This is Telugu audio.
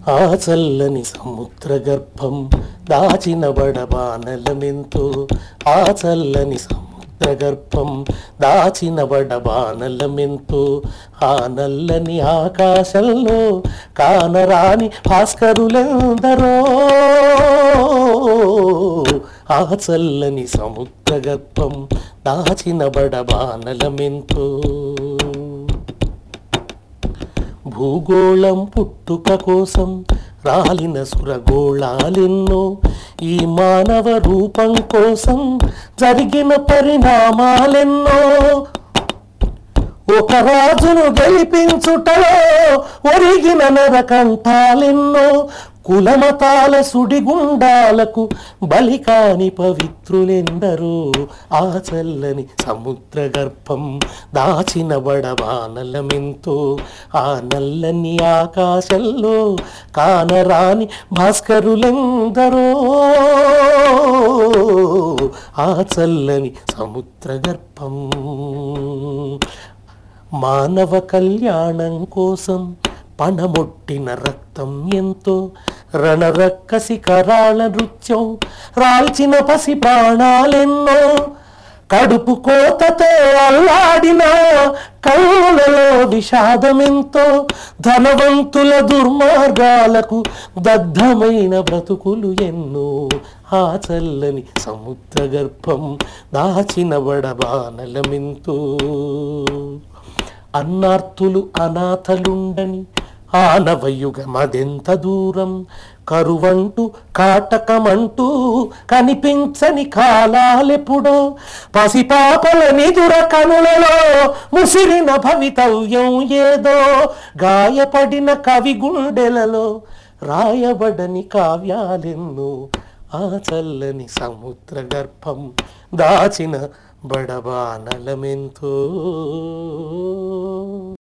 ఆ చల్లని సముద్ర గర్భం దాచిన బడబానలమెంతో ఆ చల్లని సముద్ర గర్భం దాచిన బడబానలమెంతో ఆ నల్లని ఆకాశంలో కానరాని భాస్కరులెందరో ఆ చల్లని సముద్ర గర్భం దాచిన బడబానలమెంతో భూగోళం పుట్టుక కోసం రాలిన సురగోళాలెన్నో ఈ మానవ రూపం కోసం జరిగిన పరిణామాలెన్నో ఒక రాజును గెలిపించుటలో ఒరిగిన నరకంఠాలెన్నో కులమతాల సుడిగుండాలకు బలికాని పవిత్రులెందరో ఆ చల్లని సముద్ర గర్భం దాచిన బడవానలమెంతో ఆ నల్లని ఆకాశంలో కానరాని భాస్కరులెందరో ఆ చల్లని సముద్ర గర్భం మానవ కళ్యాణం కోసం పణమొట్టిన రక్తం ఎంతో రణరక్కసి కరాళ నృత్యం రాల్చిన పసి ప్రాణాలెన్నో కడుపు కోతతో అల్లాడిన కళ్ళలో విషాదమెంతో ధనవంతుల దుర్మార్గాలకు దగ్ధమైన బ్రతుకులు ఎన్నో ఆ చల్లని సముద్ర గర్భం దాచిన బడబానలమెంతో అన్నార్తులు అనాథలుండని ఆనవయుగమదెంత దూరం కరువంటూ కాటకమంటూ కనిపించని కాలాలెప్పుడో పసిపాపల నిదుర కనులలో ముసిరిన భవితవ్యం ఏదో గాయపడిన కవి గుండెలలో రాయబడని కావ్యాలెన్నో ఆ చల్లని సముద్ర గర్భం దాచిన బడబానలమెంతో